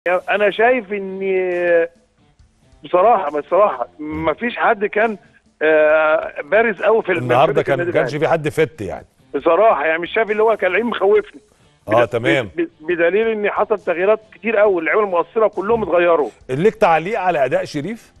انا شايف ان بصراحه بصراحه ما فيش حد كان آه، بارز قوي في النهارده فرقة كان النادي ما كانش الأهلي. في حد فت يعني بصراحه يعني مش شايف اللي هو كان لعيب مخوفني اه بد- تمام ب- بدليل ان حصل تغييرات كتير قوي اللعيبه المؤثره كلهم اتغيروا ليك تعليق على اداء شريف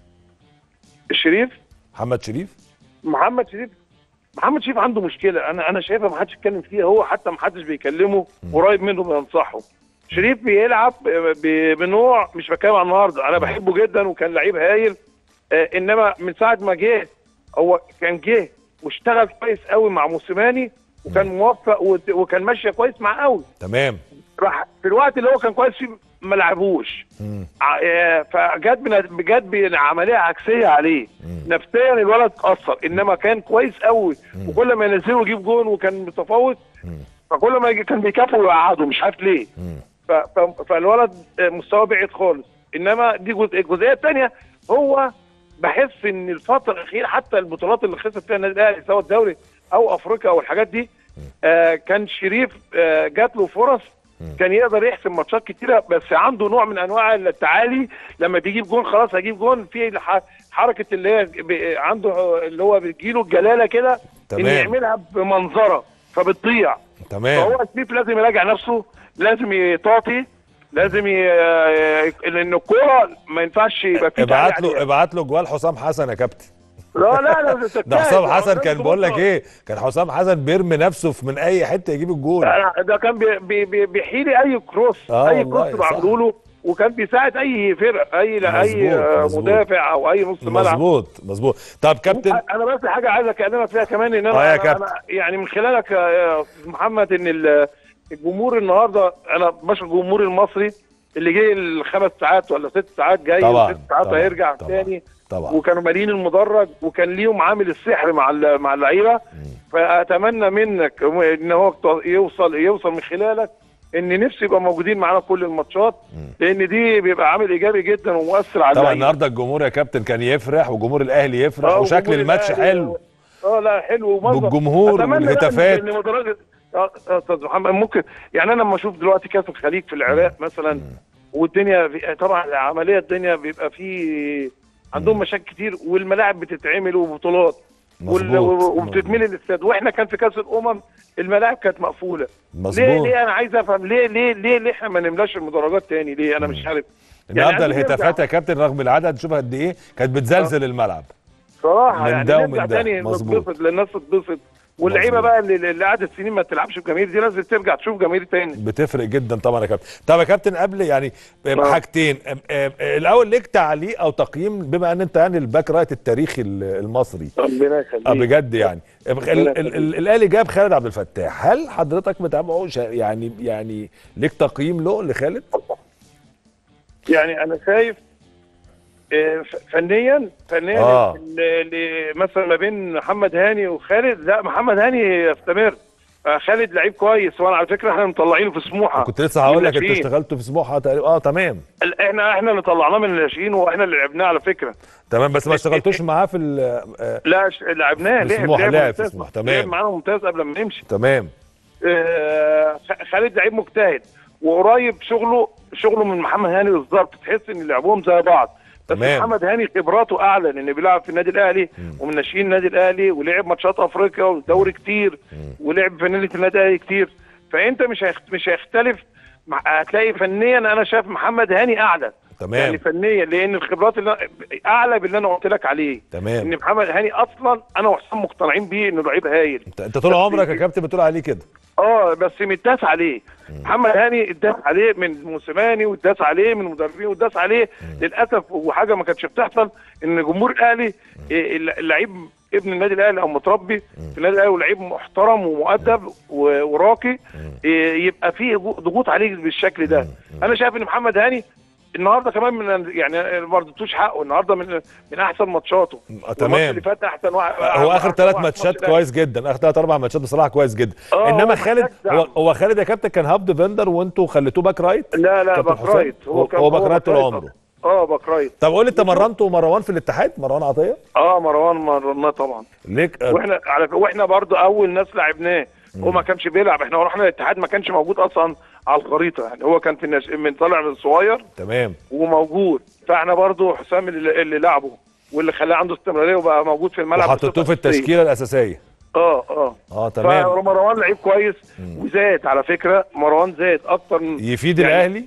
الشريف محمد شريف محمد شريف محمد شريف عنده مشكله انا انا شايفها ما حدش يتكلم فيها هو حتى ما حدش بيكلمه قريب منه بينصحه شريف بيلعب ب- بنوع مش بتكلم عن النهارده انا بحبه جدا وكان لعيب هايل آه، انما من ساعه ما جه هو كان جه واشتغل كويس قوي مع موسيماني وكان موفق وت- وكان ماشيه كويس معاه قوي تمام راح في الوقت اللي هو كان كويس فيه ما لعبوش مم. ع- آه، فجت بن- جت بعمليه عكسيه عليه نفسيا الولد اتاثر انما كان كويس قوي وكل ما ينزله يجيب جون وكان متفوق فكل ما يجي كان بيكافئه ويقعده مش عارف ليه مم. ف- ف- فالولد آه، مستواه بعيد خالص انما دي جزء الجزئيه الثانيه هو بحس ان الفتره الاخيره حتى البطولات اللي خسر فيها النادي الاهلي سواء الدوري او افريقيا او الحاجات دي آه كان شريف آه جات له فرص كان يقدر يحسم ماتشات كتيره بس عنده نوع من انواع التعالي لما بيجيب جون خلاص هجيب جون في الح- حركه اللي هي ب- عنده اللي هو بيجيله الجلاله كده ان تمام. يعملها بمنظره فبتضيع تمام فهو شريف لازم يراجع نفسه لازم يطاطي لازم ي... لان الكوره ما ينفعش يبقى في ابعت تعليق له عليها. ابعت له جوال حسام حسن يا كابتن لا لا لا ده حسام حسن كان بقول لك ايه كان حسام حسن بيرمي نفسه في من اي حته يجيب الجول ده كان بي... بي... بي... بيحيلي اي كروس آه اي والله، كروس صح. بعمله له وكان بيساعد اي فرق اي لا اي مظبوط، آه، مظبوط. مدافع او اي نص ملعب مظبوط مظبوط طب كابتن انا بس حاجه عايز اكلمك فيها كمان ان انا, آه يا أنا, كابتن. أنا يعني من خلالك يا يا استاذ محمد ان ال- الجمهور النهارده انا بشكر الجمهور المصري اللي جه الخمس ساعات ولا ست ساعات جاي طبعاً، وست ساعات طبعاً، هيرجع طبعاً، تاني طبعا وكانوا مالين المدرج وكان ليهم عامل السحر مع ال- مع اللعيبه فاتمنى منك ان هو يوصل يوصل من خلالك ان نفسي يبقى موجودين معانا كل الماتشات لان دي بيبقى عامل ايجابي جدا ومؤثر على طبعا اللعيبة. النهارده الجمهور يا كابتن كان يفرح وجمهور الاهلي يفرح آه، وشكل وجمهور الماتش الأهلي حلو اه لا حلو ومنظر. بالجمهور أتمنى بقى والهتافات. إن مدرج آه، آه، استاذ محمد ممكن يعني انا لما اشوف دلوقتي كاس الخليج في العراق مثلا والدنيا في- طبعا العمليه الدنيا بيبقى في عندهم مشاكل كتير والملاعب بتتعمل وبطولات وال- مظبوط، وبتتملي الاستاد واحنا كان في كاس الامم الملاعب كانت مقفوله ليه مظبوط ليه انا عايز افهم ليه ليه ليه ليه احنا ما نملاش المدرجات تاني ليه انا مش عارف النهارده عايزين الهتافات نرجع. يا كابتن رغم العدد شوف قد ايه كانت بتزلزل الملعب صراحه من يعني ده نرجع ومن ده. تاني مظبوط. نتبسط للناس تتبسط واللعيبه مظبوط. بقى اللي, اللي قعدت سنين ما تلعبش بجماهير دي لازم ترجع تشوف جماهير تاني بتفرق جدا طبعا يا كابتن طب يا كابتن قبل يعني آه. حاجتين أم- أم- الاول ليك تعليق او تقييم بما ان انت يعني الباك رايت التاريخي ال- المصري ربنا اه يخليك بجد يعني ال- ال- ال- ال- الاهلي جاب خالد عبد الفتاح هل حضرتك متابعه شا- يعني يعني ليك تقييم له لخالد يعني انا شايف آه، ف- فنيا فنيا آه. ل- ل- مثلا ما بين محمد هاني وخالد لا محمد هاني يستمر آه، خالد لعيب كويس وانا على فكره احنا مطلعينه في سموحه كنت لسه هقول لك انت الناشئين. اشتغلت في سموحه تقريبا اه تمام ال- احنا احنا اللي طلعناه من الناشئين واحنا اللي لعبناه على فكره تمام بس ما اشتغلتوش معاه في ال- آه، لا ش- لعبناه في لعب سموحة، لعب لعب في ممتاز. سموحة، تمام. لعب معانا ممتاز قبل ما نمشي تمام آه، خ- خالد لعيب مجتهد وقريب شغله شغله من محمد هاني بالظبط تحس ان لعبهم زي بعض بس تمام. محمد هاني خبراته اعلى لان بيلعب في النادي الاهلي ومن ناشئين النادي الاهلي ولعب ماتشات افريقيا ودوري كتير ولعب في نادي النادي الاهلي كتير فانت مش هيخت- مش هيختلف مع- هتلاقي فنيا انا شايف محمد هاني اعلى تمام. يعني فنيا لان الخبرات اللي أنا- اعلى باللي انا قلت لك عليه تمام. ان محمد هاني اصلا انا وحسام مقتنعين بيه انه لعيب هايل انت انت طول بس عمرك يا بي- كابتن بتقول عليه كده اه بس متداس عليه محمد هاني اتداس عليه من موسيماني واتداس عليه من مدربين واتداس عليه للاسف وحاجه ما كانتش بتحصل ان جمهور الاهلي إيه، اللعيب ابن النادي الاهلي او متربي في النادي الاهلي ولعيب محترم ومؤدب و- وراقي إيه، يبقى فيه ضغوط عليه بالشكل ده انا شايف ان محمد هاني النهارده كمان من يعني ما رضيتوش حقه النهارده من من احسن ماتشاته آه، تمام. والماتش اللي فات احسن واحد هو اخر أحسن ثلاث واحد ماتشات ماتش الأهلي. كويس جدا اخر ثلاث اربع ماتشات بصراحه كويس جدا آه، انما هو خالد محتاج دعم. هو, هو خالد يا كابتن كان هاف ديفندر وانتوا خليتوه باك رايت لا لا كابتن باك حسام؟ رايت هو- هو باك رايت طول عمره. اه باك رايت طب قول لي انت مرنته مروان في الاتحاد مروان عطيه اه مروان مرناه طبعا ليك آه، واحنا على واحنا برضو اول ناس لعبناه هو ما كانش بيلعب احنا رحنا الاتحاد ما كانش موجود اصلا على الخريطه يعني هو كان في الناس من طالع من صغير تمام وموجود فاحنا برضو حسام اللي, اللي لعبه واللي خلاه عنده استمراريه وبقى موجود في الملعب وحطيتوه في بصفة أساسية. التشكيله الاساسيه اه اه اه تمام فمروان لعيب كويس وزاد على فكره مروان زاد اكتر من يفيد يعني الاهلي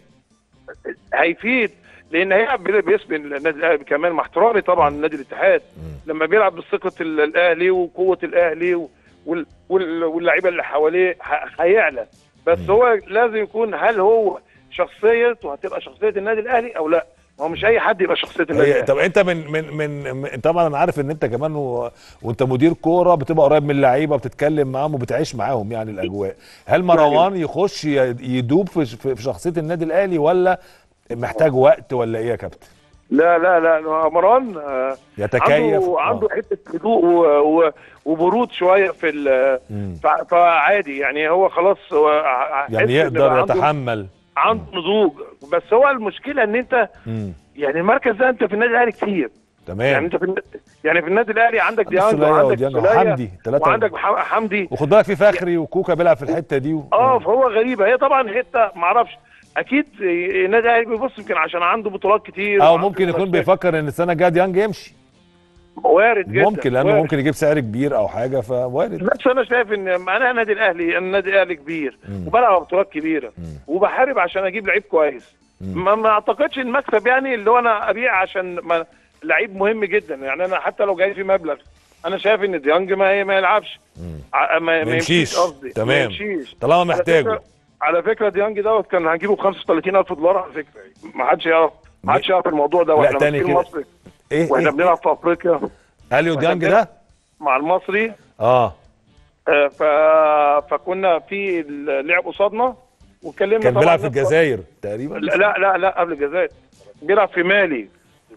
هيفيد لان هي بي- بيسبق النادي الاهلي كمان مع احترامي طبعا نادي الاتحاد لما بيلعب بثقه ال- الاهلي وقوه الاهلي و- وال- وال- واللعيبه اللي حواليه ه- هيعلى بس هو لازم يكون هل هو شخصيته هتبقى شخصيه النادي الاهلي او لا ما هو مش اي حد يبقى شخصيه النادي هي الاهلي طب انت من من من, من طبعا انا عارف ان انت كمان و... وانت مدير كوره بتبقى قريب من اللعيبه بتتكلم معاهم وبتعيش معاهم يعني الاجواء هل مروان يخش ي- يدوب في في في شخصيه النادي الاهلي ولا محتاج وقت ولا ايه يا كابتن لا لا لا مروان آه، يتكيف عنده آه. عنده حته هدوء و- و- وبرود شويه في ال- مم. ف- فعادي يعني هو خلاص هو ع- حس يعني إن يقدر بقى عنده- يتحمل عنده نضوج بس هو المشكله ان انت مم. يعني المركز ده انت في النادي الاهلي كتير يعني تمام انت في الن- يعني في النادي الاهلي عندك ديانج السولية وعندك وديانج السولية وحمدي، تلاتة. وعندك مح- حمدي وخد بالك في فخري وكوكا بيلعب في الحته دي و... اه فهو غريبه هي طبعا حته ما اعرفش اكيد النادي الاهلي بيبص يمكن عشان عنده بطولات كتير او وعنده ممكن يكون مشاكل. بيفكر ان السنه الجايه ديانج يمشي وارد جدا ممكن لانه وارد. ممكن يجيب سعر كبير او حاجه فوارد بس انا شايف ان انا النادي الاهلي النادي الاهلي كبير وبلعب بطولات كبيره وبحارب عشان اجيب لعيب كويس ما, ما اعتقدش المكسب يعني اللي هو انا ابيع عشان ما لعيب مهم جدا يعني انا حتى لو جاي في مبلغ انا شايف ان ديانج ما ما يلعبش ع- ما, ما يمشيش. قصدي تمام. ما يمشيش طالما على محتاجه فكرة- على فكره ديانج دوت كان هنجيبه ب 35000 دولار على فكره ما حدش يعرف ما حدش يعرف الموضوع ده لا، واحنا تاني ماسكين كده. مصري ايه واحنا ايه بنلعب في افريقيا اليو ديانج ده مع المصري اه آه، ف... فكنا في اللعب قصادنا واتكلمنا كان طبعاً بيلعب في نفس- الجزائر تقريبا لا لا لا, لا قبل الجزائر بيلعب في مالي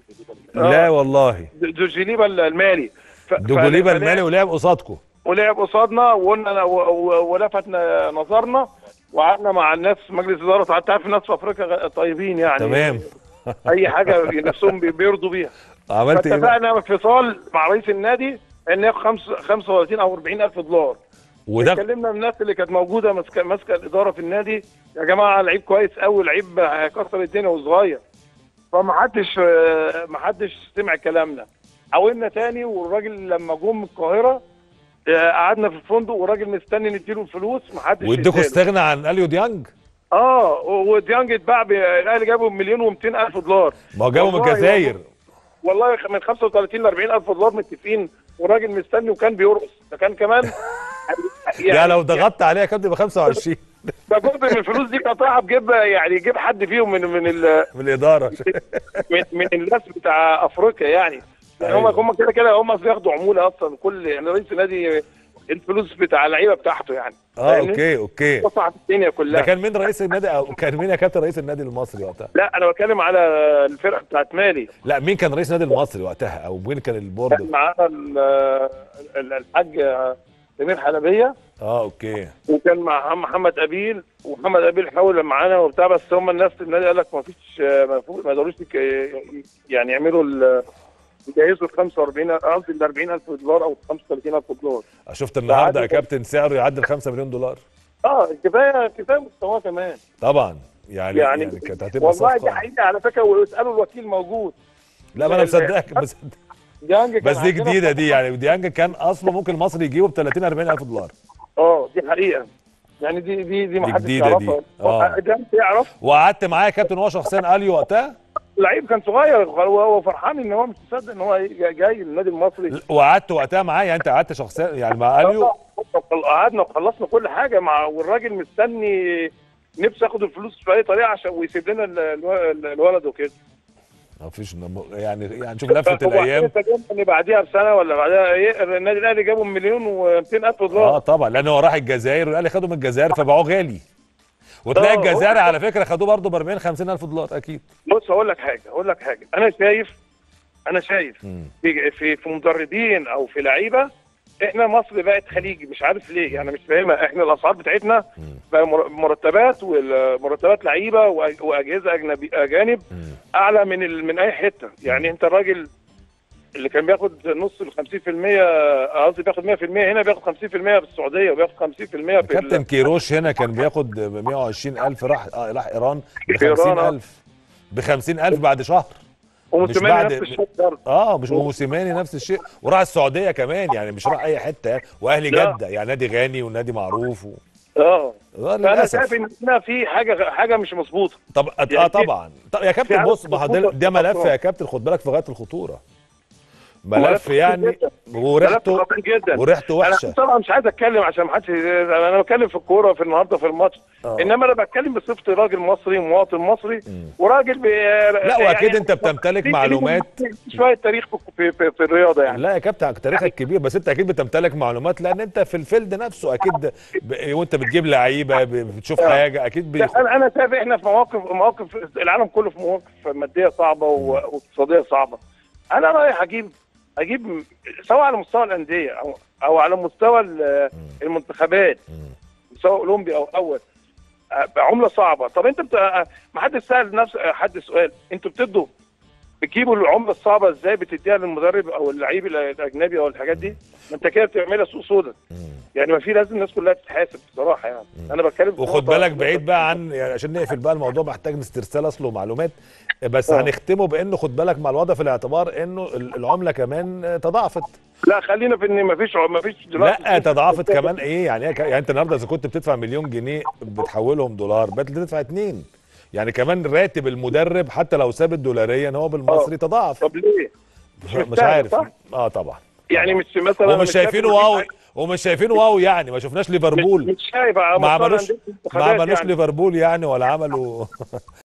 لا آه. والله دوجيليبا المالي ف... دوجوليبا ف- المالي ولعب قصادكم ولعب قصادنا وقلنا و... و... ولفت ن- نظرنا وقعدنا مع الناس مجلس اداره انت عارف الناس في افريقيا غ- طيبين يعني تمام اي حاجه نفسهم بي- بيرضوا بيها عملت ايه بقى؟ فاتفقنا انفصال مع رئيس النادي ان ياخد خمس- 35 او 40 الف دولار وده اتكلمنا من الناس اللي كانت موجوده ماسكه ماسكه الاداره في النادي يا جماعه لعيب كويس قوي لعيب هيكسر الدنيا وصغير فما حدش ما حدش سمع كلامنا حاولنا تاني والراجل لما جم من القاهره آه، قعدنا في الفندق والراجل مستني نديله الفلوس ما حدش واديكوا اداله. استغنى عن اليو ديانج اه وديانج اتباع ب- الاهلي جابه بمليون و200 الف دولار ما هو جابوا من والله الجزائر والله من 35 ل 40 الف دولار متفقين والراجل مستني وكان بيرقص ده كان كمان ده لو ضغطت عليها كام تبقى 25 ده جزء من الفلوس دي قطعها بجيب يعني يجيب حد فيهم من من ال من الاداره من, من الناس بتاع افريقيا يعني يعني هم أيوة. هم كده كده هم بياخدوا عموله اصلا كل يعني رئيس النادي الفلوس بتاع اللعيبه بتاعته يعني اه فاهمني؟ اوكي اوكي قطعت الدنيا ده كلها كان مين رئيس النادي او كان مين يا كابتن رئيس النادي المصري وقتها؟ لا انا بتكلم على الفرقه بتاعت مالي لا مين كان رئيس النادي المصري وقتها او مين كان كان البورد؟ معانا ال- ال- الحاج سمير حلبيه اه اوكي وكان مع محمد ابيل ومحمد ابيل حاول معانا وبتاع بس هم الناس النادي قال لك ما فيش ما فيش- ما يقدروش يك- يعني يعملوا ال- يجهزوا ال 45 قصدي ال 40000 دولار او 35000 دولار شفت النهارده يا عادي. كابتن سعره يعدي ال 5 مليون دولار اه كفايه كفايه مستواه كمان طبعا يعني يعني, يعني, كانت هتبقى والله دي صفقه حقيقه على فكره واسالوا الوكيل موجود لا ما انا مصدقك مصدق. ديانج كان بس دي عندنا جديده في- دي يعني ديانج كان اصله ممكن المصري يجيبه ب 30 40 الف دولار اه دي حقيقه يعني دي دي دي ما دي حدش جديدة دي. يعرفها آه. ده انت يعرف وقعدت معاه يا كابتن هو شخصيا اليو وقتها لعيب كان صغير هو هو فرحان ان هو مش مصدق ان هو جاي النادي المصري وقعدت وقتها معاه يعني انت قعدت شخصيا يعني مع اليو قعدنا وخلصنا كل حاجه مع والراجل مستني نفسي اخد الفلوس في اي طريقه عشان ويسيب لنا ال- الو- الولد وكده ما فيش نم- يعني يعني شوف لفه فهو الايام انت جنب ان بعديها بسنه ولا بعدها ايه النادي الاهلي جابوا مليون و200 الف اه دولار طبعا لان هو راح الجزائر والاهلي خدوا من الجزائر فباعوه غالي وتلاقي آه، الجزائر هو- على فكره خدوه برضه ب 40 50 الف دولار اكيد بص هقول لك حاجه هقول لك حاجه انا شايف انا شايف مم. في في في مدربين او في لعيبه احنا مصر بقت خليجي مش عارف ليه انا مش فاهمها احنا الاسعار بتاعتنا بقى مر- مرتبات والمرتبات لعيبه وأج- واجهزه اجنبي اجانب مم. اعلى من ال... من اي حته يعني انت الراجل اللي كان بياخد نص ال 50% قصدي بياخد 100% هنا بياخد 50% في السعوديه وبياخد 50% في ال- كابتن كيروش هنا كان بياخد ب 120 الف راح آه، راح ايران ب في إيران، 50 آه. الف ب 50 الف بعد شهر وموسيماني بعد- نفس الشيء برضه اه مش وموسيماني نفس الشيء وراح السعوديه كمان يعني مش راح اي حته يعني واهلي لا. جده يعني نادي غني ونادي معروف و... اه آه، فانا للاسف شايف ان هنا في حاجه حاجه مش مظبوطه طب اه يعني في- طبعا طب يا كابتن عدد بص ما هو ده, خطوط ده ملف أصلاً. يا كابتن خد بالك في غايه الخطوره ملف ملف خطير يعني جداً. وريحته ملف خطير جدا وريحته وحشه انا طبعا مش عايز اتكلم عشان ما حدش انا بتكلم في الكوره في النهارده في الماتش آه. انما انا بتكلم بصفتي راجل مصري مواطن مصري مم. وراجل بي... لا واكيد انت بتمتلك في- معلومات شويه تاريخ في, في, في, في الرياضه يعني لا يا كابتن تاريخك كبير بس انت اكيد بتمتلك معلومات لان انت في الفيلد نفسه اكيد ب... وانت بتجيب لعيبه ب... بتشوف آه. حاجه اكيد بي... انا انا شايف احنا في مواقف مواقف العالم كله في مواقف ماديه صعبه و- واقتصاديه صعبه انا رايح اجيب اجيب سواء على مستوى الانديه او او على مستوى ال- المنتخبات مم. سواء اولمبي او اول آه، عمله صعبه طب انت بت... آه، ما حد سال نفس آه، حد سؤال انتوا بتدوا بتجيبوا العمله الصعبه ازاي بتديها للمدرب او اللعيب الاجنبي او الحاجات دي ما انت كده بتعملها سوق سودا مم. يعني ما في لازم الناس كلها تتحاسب بصراحه يعني انا بتكلم في وخد نقطة- بالك بعيد بقى عن يعني عشان نقفل بقى الموضوع محتاج استرسال اصله معلومات بس آه. هنختمه بانه خد بالك مع الوضع في الاعتبار انه ال- العمله كمان تضاعفت لا خلينا في ان ما فيش ما فيش دلوقتي لا تضاعفت كمان ايه يعني إيه ك- يعني انت النهارده اذا كنت بتدفع مليون جنيه بتحولهم دولار بقيت تدفع اتنين يعني كمان راتب المدرب حتى لو ثابت دولاريا هو بالمصري تضاعف طب ليه؟ مش مستاهل، عارف صح؟ اه طبعا يعني مش مثلا أنا ومش مش شايف شايفينه إن في واو حاجة- ومش شايفينه واو يعني ما شفناش مش, ليفربول مش شايف على ما مستوى عملوش الأندية ما الانتخابات عملوش يعني. ليفربول يعني ولا عملوا